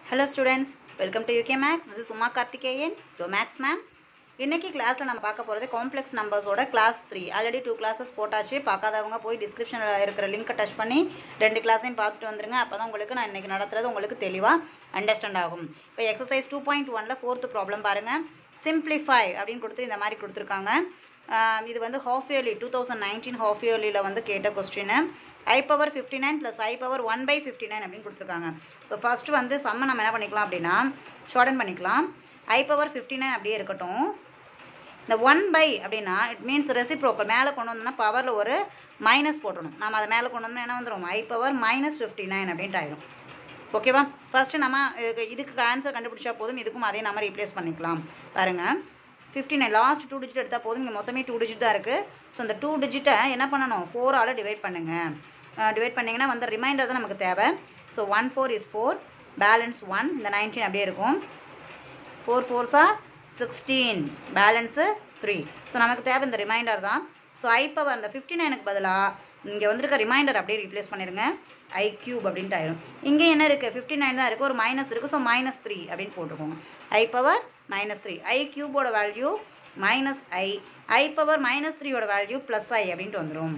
hello students welcome to UK maths this is Uma Karthikeyan your maths ma'am இன்னைக்கு கிளாஸில் நம்ம பார்க்க போகிறது காம்ப்ளெக்ஸ் நம்பர்ஸோட class three already two classes போட்டாச்சு பார்க்காதவங்க போய் டிஸ்கிரிப்ஷனில் இருக்கிற லிங்க்கை டச் பண்ணி ரெண்டு கிளாஸையும் பார்த்துட்டு வந்துருங்க அப்போ தான் உங்களுக்கு நான் இன்னைக்கு நடத்துறது உங்களுக்கு தெளிவாக அண்டர்ஸ்டாண்ட் ஆகும் இப்போ எக்ஸசைஸ் டூ பாயிண்ட் ஒனில் ஃபோர்த்து ப்ராப்ளம் பாருங்கள் சிம்பிளிஃபை அப்படின்னு கொடுத்து இந்த மாதிரி கொடுத்துருக்காங்க ஆஹ் இது வந்து half yearly two thousand nineteen half இயர்லியில் வந்து கேட்ட question i power fifty nine plus i power one by fifty nine அப்படின்னு கொடுத்துருக்காங்க ஸோ ஃபஸ்ட்டு வந்து சம்ம நம்ம என்ன பண்ணிக்கலாம் அப்படின்னா ஷார்டன் பண்ணிக்கலாம் ஐ பவர் ஃபிஃப்டி நைன் அப்படியே இருக்கட்டும் இந்த ஒன் பை அப்படின்னா இட் மீன்ஸ் ரெசிப்ரோக்கல் மேலே கொண்டு வந்தோம்னா பவரில் ஒரு மைனஸ் போட்டணும் நம்ம அதை மேலே கொண்டு வந்தோம்னா என்ன வந்துடும் i power minus fifty nine அப்படின்ட்டு ஆயிரும் ஓகேவா ஃபஸ்ட்டு நம்ம இதுக்கு இதுக்கு ஆன்சர் கண்டுபிடிச்சா போதும் இதுக்கும் அதே நம்ம ரீப்ளேஸ் பண்ணிக்கலாம் பாருங்கள் fifty nine last two digit எடுத்தால் போதும் இங்கே மொத்தமே டூ டிஜிட் தான் இருக்குது ஸோ இந்த டூ டிஜிட்டை என்ன பண்ணணும் ஃபோரால் டிவைட் பண்ணுங்கள் டிவைட் பண்ணிங்கன்னா வந்து ரிமைண்டர் தான் நமக்கு தேவை so one four is four balance one இந்த நைன்டீன் அப்படியே இருக்கும் ஃபோர் ஃபோர்ஸா சிக்ஸ்டீன் பேலன்ஸு த்ரீ ஸோ நமக்கு தேவை இந்த ரிமைண்டர் தான் ஸோ ஐ பவர் அந்த ஃபிஃப்டி நைனுக்கு பதிலாக இங்கே வந்திருக்க ரிமைண்டர் அப்படியே ரீப்ளேஸ் பண்ணிடுங்க ஐ கியூப் அப்படின்ட்டு ஆயிரும் இங்கே என்ன இருக்குது ஃபிஃப்டி நைன் தான் இருக்குது ஒரு மைனஸ் இருக்குது ஸோ மைனஸ் த்ரீ அப்படின்னு போட்டுக்கோங்க i power minus three i கியூபோட value minus i i power minus த்ரீயோட வேல்யூ ப்ளஸ் ஐ அப்படின்ட்டு வந்துடும்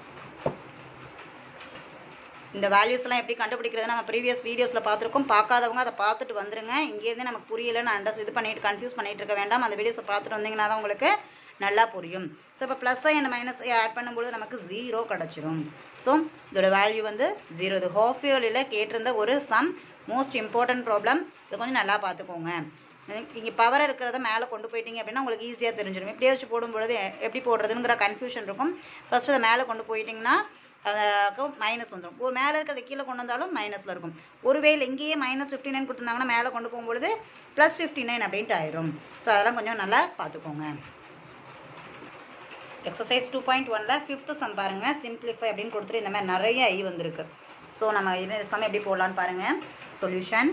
இந்த வேல்யூஸ்லாம் எப்படி கண்டுபிடிக்கிறது நம்ம ப்ரீவியஸ் வீடியோஸில் பார்த்துருக்கோம் பார்க்காதவங்க அதை பார்த்துட்டு வந்துருங்க இங்கேருந்து நமக்கு புரியலைன்னு அண்டர் இது பண்ணிட்டு கன்ஃபியூஸ் பண்ணிட்டு இருக்க வேண்டாம் அந்த வீடியோஸை பார்த்துட்டு வந்தீங்கன்னா தான் உங்களுக்கு நல்லா புரியும் ஸோ இப்போ plus i and minus i add பண்ணும்போது நமக்கு ஜீரோ கிடச்சிரும் ஸோ இதோட வேல்யூ வந்து ஜீரோ இது ஹாஃப் இயர்லியில் கேட்டிருந்த ஒரு சம் மோஸ்ட் இம்பார்ட்டன்ட் ப்ராப்ளம் இது கொஞ்சம் நல்லா பார்த்துக்கோங்க இங்கே பவர் இருக்கிறத மேலே கொண்டு போயிட்டீங்க அப்படின்னா உங்களுக்கு ஈஸியாக தெரிஞ்சிடும் இப்படியே வச்சு போடும்பொழுது எப்படி போடுறதுங்கிற கன்ஃபியூஷன் இருக்கும் ஃபஸ்ட்டு அதை மேலே கொண்டு போயிட்டிங்கன்னா அதுக்கு மைனஸ் வந்துடும் ஒரு மேலே இருக்கிறத கீழே கொண்டு வந்தாலும் மைனஸில் இருக்கும் ஒருவேளை இங்கேயே மைனஸ் ஃபிஃப்டி நைன் கொடுத்துருந்தாங்கன்னா மேலே கொண்டு போகும்பொழுது ப்ளஸ் ஃபிஃப்டி நைன் அப்படின்ட்டு ஆயிரும் ஸோ அதெல்லாம் கொஞ்சம் நல்லா பார்த்துக்கோங்க எக்ஸசைஸ் டூ பாயிண்ட் ஒனில் ஃபிஃப்த்து சம் பாருங்கள் சிம்பிளிஃபை அப்படின்னு கொடுத்துட்டு இந்த மாதிரி நிறைய ஐ வந்திருக்கு ஸோ நம்ம இது சம் எப்படி போடலான்னு பாருங்கள் சொல்யூஷன்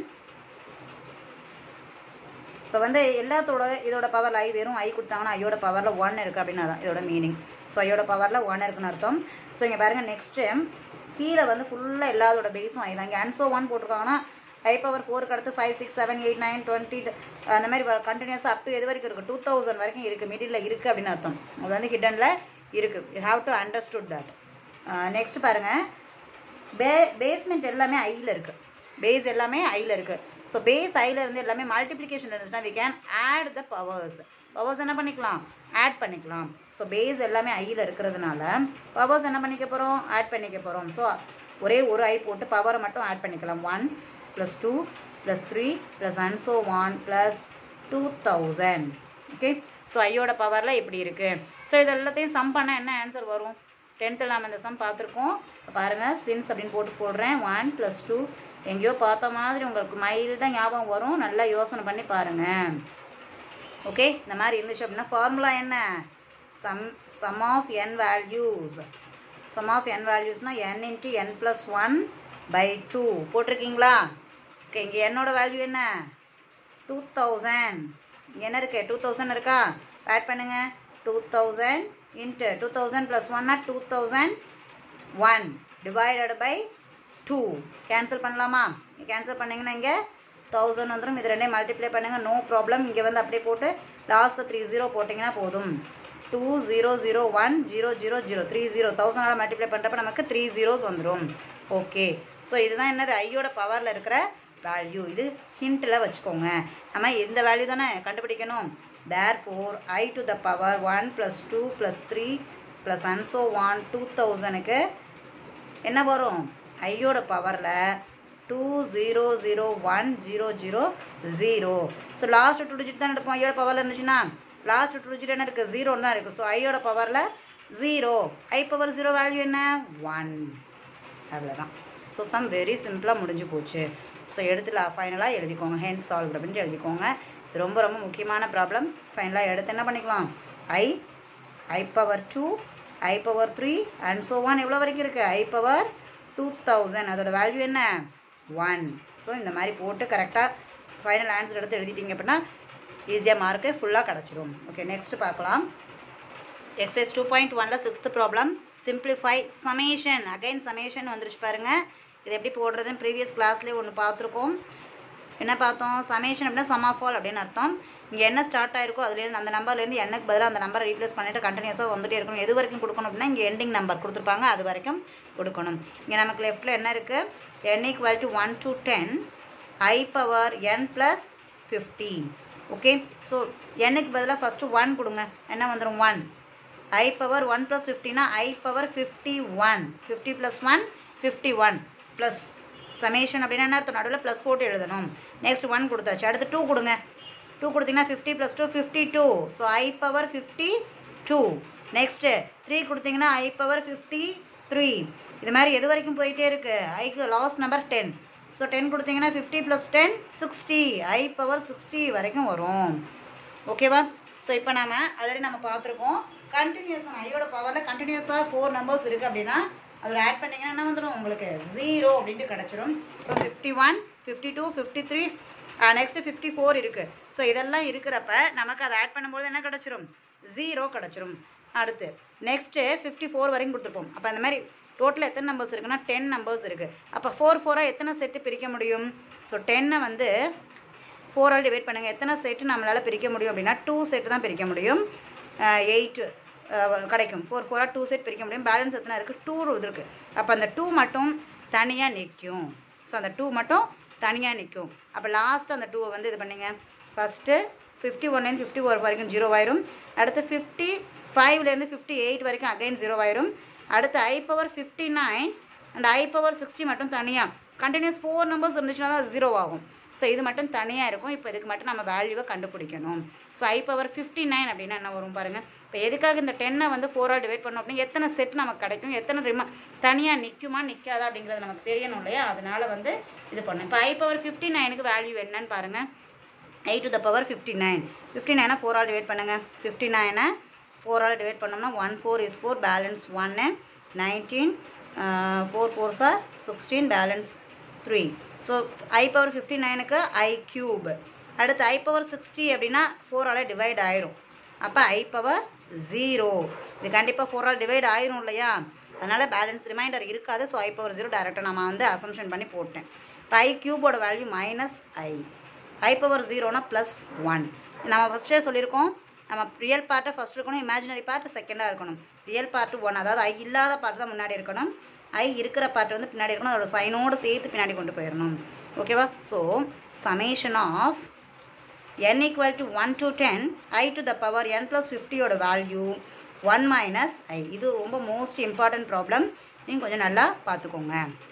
இப்போ வந்து எல்லாத்தோட இதோட பவரில் ஐ வெறும் ஐ கொடுத்தாங்கன்னா ஐயோட பவரில் ஒன் இருக்குது அப்படின்னு அர்த்தம் இதோட மீனிங் ஸோ ஐயோட பவரில் ஒன் இருக்குன்னு அர்த்தம் ஸோ இங்கே பாருங்கள் நெக்ஸ்ட்டு கீழே வந்து ஃபுல்லாக எல்லாத்தோட பேஸும் ஐ தான் இங்கே அன்சோ ஒன் போட்டிருக்காங்கன்னா ஐ பவர் ஃபோருக்கு அடுத்து five six seven eight nine twenty அந்த மாதிரி கண்டினியூஸாக அப் டு எது வரைக்கும் இருக்குது டூ தௌசண்ட் வரைக்கும் இருக்குது மிடில் இருக்குது அப்படின்னு அர்த்தம் அது வந்து ஹிடனில் இருக்குது you have to understood that next பாருங்கள் பே பேஸ்மெண்ட் எல்லாமே ஐயில் இருக்குது பேஸ் எல்லாமே ஐயில் இருக்குது ஸோ பேஸ் ஐயில் இருந்து எல்லாமே மல்டிப்ளிகேஷன் இருந்துச்சுன்னா we can add the powers powers என்ன பண்ணிக்கலாம் ஆட் பண்ணிக்கலாம் ஸோ பேஸ் எல்லாமே ஐயில் இருக்கிறதுனால பவர்ஸ் என்ன பண்ணிக்க போகிறோம் ஆட் பண்ணிக்க போகிறோம் ஸோ ஒரே ஒரு ஐ போட்டு பவரை மட்டும் ஆட் பண்ணிக்கலாம் one plus two plus three plus and so one plus two thousand okay so ஐயோட பவரில் இப்படி இருக்குது ஸோ இது எல்லாத்தையும் சம் பண்ணால் என்ன ஆன்சர் வரும் டென்த்தில் நம்ம இந்த சம் பார்த்துருக்கோம் பாருங்கள் சின்ஸ் அப்படின்னு போட்டு போடுறேன் ஒன் ப்ளஸ் டூ எங்கேயோ பார்த்த மாதிரி உங்களுக்கு மைல்டாக ஞாபகம் வரும் நல்லா யோசனை பண்ணி பாருங்கள் ஓகே இந்த மாதிரி இருந்துச்சு அப்படின்னா ஃபார்முலா என்ன sum sum of n values sum of n வேல்யூஸ்னால் n into n plus one by two போட்டிருக்கீங்களா ஓகே இங்கே என்னோட வேல்யூ என்ன டூ தௌசண்ட் என்ன இருக்கு டூ தௌசண்ட் இருக்கா ஆட் பண்ணுங்கள் two thousand into two thousand plus ஒன்னா two thousand one divided by two cancel பண்ணலாமா கேன்சல் பண்ணிங்கன்னா இங்கே தௌசண்ட் வந்துடும் இது ரெண்டையும் மல்டிப்ளை பண்ணுங்கள் நோ ப்ராப்ளம் இங்கே வந்து அப்படியே போட்டு லாஸ்ட்டில் த்ரீ ஜீரோ போட்டிங்கன்னா போதும் two zero zero one zero zero zero three zero தௌசண்டால் மல்டிப்ளை பண்ணுறப்ப நமக்கு த்ரீ ஜீரோஸ் வந்துடும் ஓகே ஸோ இதுதான் என்னது ஐயோட பவரில் இருக்கிற வேல்யூ இது ஹிண்ட்டில் வச்சுக்கோங்க நம்ம இந்த வேல்யூ தானே கண்டுபிடிக்கணும் therefore i to the power one plus two plus three plus and so one two தௌசண்ட்க்கு என்ன வரும் ஐயோட பவரில் two zero zero one zero zero zero so last two digit தான் எடுப்போம் ஐயோட பவரில் இருந்துச்சுன்னா லாஸ்ட் டூ டிஜிட் என்ன இருக்குது ஜீரோன்னு தான் இருக்குது ஸோ ஐயோட பவரில் zero i power zero value என்ன ஒன் அவ்வளோதான் ஸோ சம் வெரி சிம்பிளாக முடிஞ்சு போச்சு ஸோ எடுத்துல ஃபைனலாக எழுதிக்கோங்க ஹேண்ட் சால்வ் அப்படின்ட்டு எழுதிக்கோங்க இது ரொம்ப ரொம்ப முக்கியமான ப்ராப்ளம் ஃபைனலாக எடுத்து என்ன பண்ணிக்கலாம் i i power two i power three and so one எவ்வளோ வரைக்கும் இருக்குது ஐ பவர் டூ தௌசண்ட் அதோட வேல்யூ என்ன ஒன் ஸோ இந்த மாதிரி போட்டு கரெக்டாக ஃபைனல் ஆன்சர் எடுத்து எழுதிட்டீங்க அப்படின்னா ஈஸியாக மார்க்கு ஃபுல்லாக கிடச்சிரும் ஓகே நெக்ஸ்ட் பார்க்கலாம் எக்ஸைஸ் டூ பாயிண்ட் ஒனில் sixth problem simplify summation again summation வந்துருச்சு பாருங்க இது எப்படி போடுறதுன்னு ப்ரீவியஸ் கிளாஸ்லேயே ஒன்று பார்த்துருக்கோம் என்ன பார்த்தோம் சமேஷன் அப்படின்னா சம் ஆஃப் ஆல் அப்படின்னு அர்த்தம் இங்கே என்ன ஸ்டார்ட் ஆயிருக்கோ அதுலேருந்து அந்த நம்பர்லேருந்து எண்ணுக்கு பதிலாக அந்த நம்பரை ரீப்ளேஸ் பண்ணிட்டு கண்டினியூஸாக வந்துட்டே இருக்கணும் எது வரைக்கும் கொடுக்கணும் அப்படின்னா இங்கே எண்டிங் நம்பர் கொடுத்துருப்பாங்க அது வரைக்கும் கொடுக்கணும் இங்கே நமக்கு லெஃப்ட்டில் என்ன இருக்குது n equal to one to ten i power n plus fifteen okay so எண்ணுக்கு பதிலாக ஃபஸ்ட்டு ஒன் கொடுங்க என்ன வந்துடும் one i power one plus ஃபிஃப்டினா i power fifty one fifty plus one fifty one plus summation அப்படின்னா என்ன அர்த்தம் நடுவில் ப்ளஸ் போட்டு எழுதணும் நெக்ஸ்ட் ஒன் கொடுத்தாச்சு அடுத்து டூ கொடுங்க டூ கொடுத்தீங்கன்னா fifty plus two fifty two so i power fifty two next three கொடுத்தீங்கன்னா ஐ பவர் ஃபிஃப்டி த்ரீ இது மாதிரி எது வரைக்கும் போயிட்டே இருக்குது ஐக்கு last number ten so ten கொடுத்தீங்கன்னா fifty plus ten sixty i power sixty வரைக்கும் வரும் ஓகேவா ஸோ இப்போ நாம ஆல்ரெடி நம்ம பார்த்துருக்கோம் கண்டினியூஸாக ஐயோட பவரில் கண்டினியூஸாக ஃபோர் நம்பர்ஸ் இருக்குது அப்படின்னா அதில் ஆட் பண்ணிங்கன்னா என்ன வந்துடும் உங்களுக்கு ஜீரோ அப்படின்ட்டு கிடச்சிரும் இப்போ fifty one fifty two fifty three next fifty four இருக்குது ஸோ இதெல்லாம் இருக்கிறப்ப நமக்கு அதை ஆட் பண்ணும்போது என்ன கிடச்சிரும் ஜீரோ கிடச்சிரும் அடுத்து நெக்ஸ்ட்டு ஃபிஃப்டி ஃபோர் வரைக்கும் கொடுத்துருப்போம் அப்போ அந்த மாதிரி டோட்டல் எத்தனை நம்பர்ஸ் இருக்குன்னா டென் நம்பர்ஸ் இருக்குது அப்போ ஃபோர் ஃபோராக எத்தனை செட்டு பிரிக்க முடியும் ஸோ டென்னை வந்து ஃபோரால் டிவைட் பண்ணுங்கள் எத்தனை செட்டு நம்மளால் பிரிக்க முடியும் அப்படின்னா டூ செட்டு தான் பிரிக்க முடியும் எயிட் கிடைக்கும் ஃபோர் ஃபோராக டூ செட் பிரிக்க முடியும் பேலன்ஸ் எத்தனை இருக்குது டூ இருக்குது அப்போ அந்த டூ மட்டும் தனியாக நிற்கும் ஸோ அந்த டூ மட்டும் தனியாக நிற்கும் அப்போ லாஸ்ட் அந்த டூவை வந்து இது பண்ணுங்க ஃபஸ்ட்டு ஃபிஃப்டி ஒன்லேருந்து ஃபிஃப்டி ஃபோர் வரைக்கும் ஜீரோ ஆயிரும் அடுத்து ஃபிஃப்டி ஃபைவ்லேருந்து ஃபிஃப்டி எயிட் வரைக்கும் அகைன் ஜீரோ ஆயிரும் அடுத்து i power fifty nine and i power sixty மட்டும் தனியாக கண்டினியூஸ் ஃபோர் நம்பர்ஸ் இருந்துச்சுன்னா தான் ஜீரோ ஆகும் ஸோ இது மட்டும் தனியாக இருக்கும் இப்போ இதுக்கு மட்டும் நம்ம வேல்யூவை கண்டுபிடிக்கணும் so i power fifty nine அப்படின்னா என்ன வரும் பாருங்கள் இப்போ எதுக்காக இந்த டென்னை வந்து ஃபோராக டிவைட் பண்ணோம் அப்படின்னா எத்தனை செட் நமக்கு கிடைக்கும் எத்தனை ரிமா தனியாக நிற்குமா நிற்காதா அப்படிங்கிறது நமக்கு தெரியணும் இல்லையா அதனால வந்து இது பண்ணேன் இப்போ ஐ பவர் ஃபிஃப்டி நைனுக்கு வேல்யூ என்னன்னு பாருங்கள் i to the power fifty nine fifty நைனை ஃபோரால் டிவைட் பண்ணுங்கள் ஃபிஃப்டி நைனை ஃபோரால் டிவைட் பண்ணோம்னா one four is four balance ஒன்று நைன்டீன் ஃபோர் ஃபோர்ஸா sixteen balance three so i power fifty நைனுக்கு ஐ க்யூப் அடுத்து ஐ பவர் சிக்ஸ்டி அப்படின்னா ஃபோரால் டிவைட் ஆயிரும் அப்போ ஐ பவர் ஜீரோ இது கண்டிப்பாக ஃபோரால் டிவைட் ஆயிரும் இல்லையா அதனால் பேலன்ஸ் ரிமைண்டர் இருக்காது ஸோ ஐ பவர் ஜீரோ டேரெக்டாக நம்ம வந்து அசம்ஷன் பண்ணி போட்டேன் இப்போ ஐ க்யூபோட value minus i i power ஜீரோனா ப்ளஸ் ஒன் நம்ம ஃபஸ்ட்டே சொல்லியிருக்கோம் நம்ம ரியல் பார்ட்டை ஃபஸ்ட் இருக்கணும் இமேஜினரி பார்ட் செகண்டாக இருக்கணும் ரியல் பார்ட் ஒன் அதாவது ஐ இல்லாத பார்ட் தான் முன்னாடி இருக்கணும் ஐ இருக்கிற பார்ட் வந்து பின்னாடி இருக்கணும் அதோட சைனோடு சேர்த்து பின்னாடி கொண்டு போயிடணும் ஓகேவா so summation of n equal to 1 to 10 i to the power n plus 50 ஓட வேல்யூ ஒன் மைனஸ் ஐ இது ரொம்ப மோஸ்ட் இம்பார்ட்டன்ட் ப்ராப்ளம் நீங்கள் கொஞ்சம் நல்லா பார்த்துக்கோங்க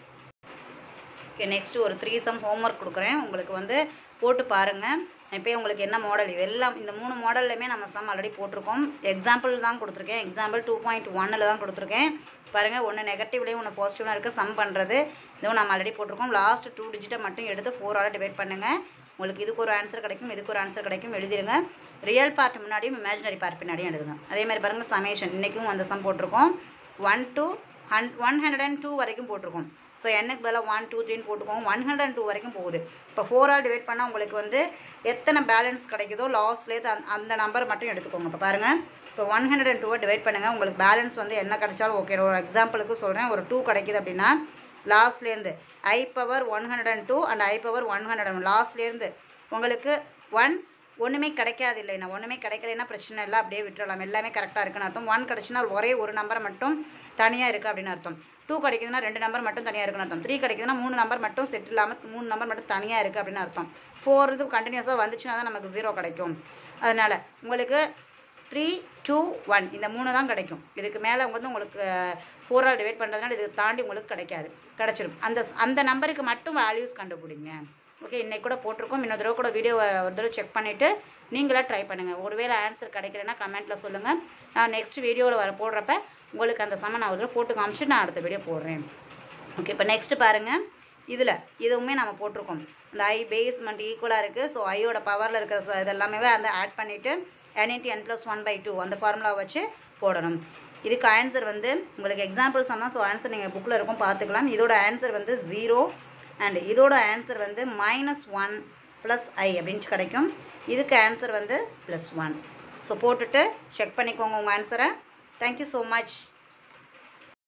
ஓகே நெக்ஸ்ட்டு ஒரு த்ரீ சம் ஹோம்ஒர்க் கொடுக்குறேன் உங்களுக்கு வந்து போட்டு பாருங்கள் இப்போ உங்களுக்கு என்ன மாடல் இது எல்லாம் இந்த மூணு மாடல்லையுமே நம்ம சம் ஆல்ரெடி போட்டிருக்கோம் எக்ஸாம்பிள் தான் கொடுத்துருக்கேன் எக்ஸாம்பிள் டூ பாயிண்ட் ஒன்னில் தான் கொடுத்துருக்கேன் பாருங்கள் ஒன்று நெகட்டிவ்லேயும் ஒன்று பாசிட்டிவ்லாம் இருக்குது சம் பண்ணுறது இதுவும் நம்ம ஆல்ரெடி போட்டிருக்கோம் லாஸ்ட் டூ டிஜிட்டை மட்டும் எடுத்து ஃபோரால் டிவைட் பண்ணுங்கள் உங்களுக்கு இதுக்கு ஒரு ஆன்சர் கிடைக்கும் இதுக்கு ஒரு ஆன்சர் கிடைக்கும் எழுதிடுங்க ரியல் பார்ட் முன்னாடியும் இமேஜினரி பார்ட் பின்னாடியும் எழுதுங்க அதே மாதிரி பாருங்கள் சமேஷன் இன்றைக்கும் அந்த சம் போட்டிருக்கோம் ஒன் டூ ஹன் ஒன் ஹண்ட்ரட் அண்ட் டூ வரைக்கும் போட்டிருக்கோம் ஸோ என்னக்கு பதிலாக ஒன் டூ த்ரீன்னு போட்டுக்கோங்க ஒன் ஹண்ட்ரட் அண்ட் டூ வரைக்கும் போகுது இப்போ ஃபோரால் டிவைட் பண்ணால் உங்களுக்கு வந்து எத்தனை பேலன்ஸ் கிடைக்குதோ லாஸ்ட்லேயே அந்த நம்பர் மட்டும் எடுத்துக்கோங்க இப்போ பாருங்கள் இப்போ ஒன் ஹண்ட்ரட் அண்ட் டூவை டிவைட் பண்ணுங்கள் உங்களுக்கு பேலன்ஸ் வந்து என்ன கிடைச்சாலும் ஓகே ஒரு எக்ஸாம்பிளுக்கு சொல்கிறேன் ஒரு டூ கிடைக்குது அப்படின்னா லாஸ்ட்லேருந்து i power one hundred and two and i power one hundred and லாஸ்ட்லேருந்து உங்களுக்கு ஒன் ஒன்றுமே கிடைக்காது இல்லைன்னா ஒன்றுமே கிடைக்கலைன்னா பிரச்சனை இல்லை அப்படியே விட்டுறலாம் எல்லாமே கரெக்டாக இருக்குன்னு அர்த்தம் ஒன் கிடச்சுன்னா ஒரே ஒரு நம்பர் மட்டும் தனியாக இருக்குது அப்படின்னு அர்த்தம் டூ கிடைக்குதுன்னா ரெண்டு நம்பர் மட்டும் தனியாக இருக்குன்னு அர்த்தம் த்ரீ கிடைக்குதுன்னா மூணு நம்பர் மட்டும் செட் இல்லாமல் மூணு நம்பர் மட்டும் தனியாக இருக்குது அப்படின்னு அர்த்தம் ஃபோர் இது கண்டினியூஸாக வந்துச்சுன்னா தான் நமக்கு ஜீரோ கிடைக்கும் அதனால் உங்களுக்கு த்ரீ டூ ஒன் இந்த மூணு தான் கிடைக்கும் இதுக்கு மேலே வந்து உங்களுக்கு ஃபோரால் டிவைட் பண்ணுறதுனால இது தாண்டி உங்களுக்கு கிடைக்காது கிடச்சிரும் அந்த அந்த நம்பருக்கு மட்டும் வேல்யூஸ் கண்டுபிடிங்க ஓகே இன்னைக்கு கூட போட்டிருக்கோம் இன்னொரு தடவை கூட வீடியோ ஒரு தடவை செக் பண்ணிவிட்டு நீங்களே ட்ரை பண்ணுங்கள் ஒருவேளை ஆன்சர் கிடைக்கலன்னா கமெண்ட்டில் சொல்லுங்கள் நான் நெக்ஸ்ட் வீடியோவில் வர போடுறப்ப உங்களுக்கு அந்த சம நான் ஒரு தடவை போட்டு காமிச்சிட்டு நான் அடுத்த வீடியோ போடுறேன் ஓகே இப்போ நெக்ஸ்ட்டு பாருங்கள் இதில் இதுவுமே நம்ம போட்டிருக்கோம் இந்த ஐ பேஸ்மெண்ட் ஈக்குவலாக இருக்குது ஸோ ஐயோட பவரில் இருக்கிற ச- இதெல்லாமே அந்த ஆட் பண்ணிவிட்டு n into n plus one by two அந்த ஃபார்முலாவை வச்சு போடணும் இதுக்கு ஆன்சர் வந்து உங்களுக்கு எக்ஸாம்பிள்ஸ் தான் ஸோ ஆன்சர் நீங்கள் புக்கில் இருக்கும் பார்த்துக்கலாம் இதோட ஆன்சர் வந்து ஜீரோ அண்ட் இதோட ஆன்சர் வந்து மைனஸ் ஒன் ப்ளஸ் ஐ அப்படின்னு கிடைக்கும் இதுக்கு ஆன்சர் வந்து ப்ளஸ் ஒன் ஸோ போட்டுட்டு செக் பண்ணிக்கோங்க உங்கள் ஆன்சரை தேங்க்யூ ஸோ மச்